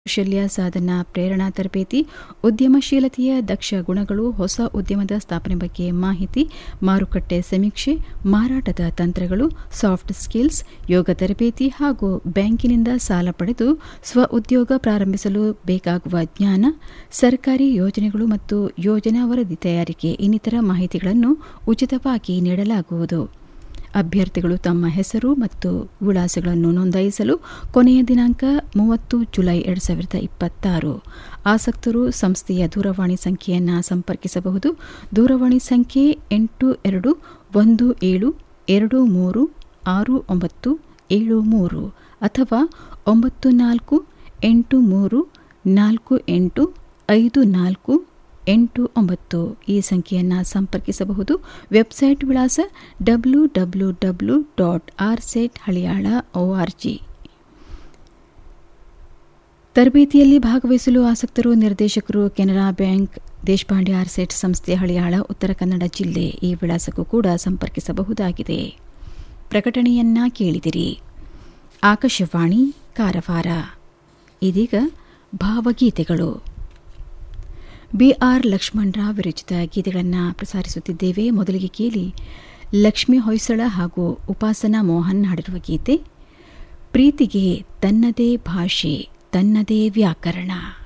ಕೌಶಲ್ಯ ಸಾಧನಾ ಪ್ರೇರಣಾ ತರಬೇತಿ ಉದ್ಯಮಶೀಲತೆಯ ದಕ್ಷ ಗುಣಗಳು ಹೊಸ ಉದ್ಯಮದ ಸ್ಥಾಪನೆ ಬಗ್ಗೆ ಮಾಹಿತಿ ಮಾರುಕಟ್ಟೆ ಸಮೀಕ್ಷೆ ಮಾರಾಟದ ತಂತ್ರಗಳು ಸಾಫ್ಟ್ ಸ್ಕಿಲ್ಸ್ ಯೋಗ ತರಬೇತಿ ಹಾಗೂ ಬ್ಯಾಂಕಿನಿಂದ ಸಾಲ ಪಡೆದು ಸ್ವ ಉದ್ಯೋಗ ಪ್ರಾರಂಭಿಸಲು ಬೇಕಾಗುವ ಜ್ಞಾನ ಸರ್ಕಾರಿ ಯೋಜನೆಗಳು ಮತ್ತು ಯೋಜನಾ ವರದಿ ತಯಾರಿಕೆ ಇನ್ನಿತರ ಮಾಹಿತಿಗಳನ್ನು ಉಚಿತವಾಗಿ ನೀಡಲಾಗುವುದು ಅಭ್ಯರ್ಥಿಗಳು ತಮ್ಮ ಹೆಸರು ಮತ್ತು ವಿಳಾಸಗಳನ್ನು ನೋಂದಾಯಿಸಲು ಕೊನೆಯ ದಿನಾಂಕ ಮೂವತ್ತು ಜುಲೈ ಎರಡು ಸಾವಿರದ ಇಪ್ಪತ್ತಾರು ಆಸಕ್ತರು ಸಂಸ್ಥೆಯ ದೂರವಾಣಿ ಸಂಖ್ಯೆಯನ್ನು ಸಂಪರ್ಕಿಸಬಹುದು ದೂರವಾಣಿ ಸಂಖ್ಯೆ ಎಂಟು ಎರಡು ಒಂದು ಏಳು ಎರಡು ಮೂರು ಆರು ಒಂಬತ್ತು ಏಳು ಮೂರು ಅಥವಾ ಒಂಬತ್ತು ನಾಲ್ಕು ಎಂಟು ಮೂರು ನಾಲ್ಕು ಎಂಟು ಐದು ನಾಲ್ಕು ಎಂಟು ಒಂಬತ್ತು ಈ ಸಂಖ್ಯೆಯನ್ನು ಸಂಪರ್ಕಿಸಬಹುದು ವೆಬ್ಸೈಟ್ ವಿಳಾಸ W W W dot R set Haliyal O R G ತರಬೇತಿಯಲ್ಲಿ ಭಾಗವಹಿಸಲು ಆಸಕ್ತರು ನಿರ್ದೇಶಕರು ಕೆನರಾ ಬ್ಯಾಂಕ್ ದೇಶಪಾಂಡೆ ಆರ್ಸೆಟ್ ಸಂಸ್ಥೆ ಹಳಿಯಾಳ ಉತ್ತರ ಕನ್ನಡ ಜಿಲ್ಲೆ ಈ ವಿಳಾಸಕ್ಕೂ ಕೂಡ ಸಂಪರ್ಕಿಸಬಹುದಾಗಿದೆ ಪ್ರಕಟಣೆಯನ್ನ ಕೇಳಿದಿರಿ ಆಕಾಶವಾಣಿ ಕಾರವಾರ ಇದೀಗ ಭಾವಗೀತೆಗಳು ಬಿಆರ್ ಲಕ್ಷ್ಮಣರಾವ್ ವಿರಚಿತ ಗೀತೆಗಳನ್ನು ಪ್ರಸಾರಿಸುತ್ತಿದ್ದೇವೆ ಮೊದಲಿಗೆ ಕೇಳಿ ಲಕ್ಷ್ಮೀ ಹೊಯ್ಸಳ ಹಾಗೂ ಉಪಾಸನಾ ಮೋಹನ್ ಹಾಡಿರುವ ಗೀತೆ ಪ್ರೀತಿಗೆ ತನ್ನದೇ ಭಾಷೆ ತನ್ನದೇ ವ್ಯಾಕರಣ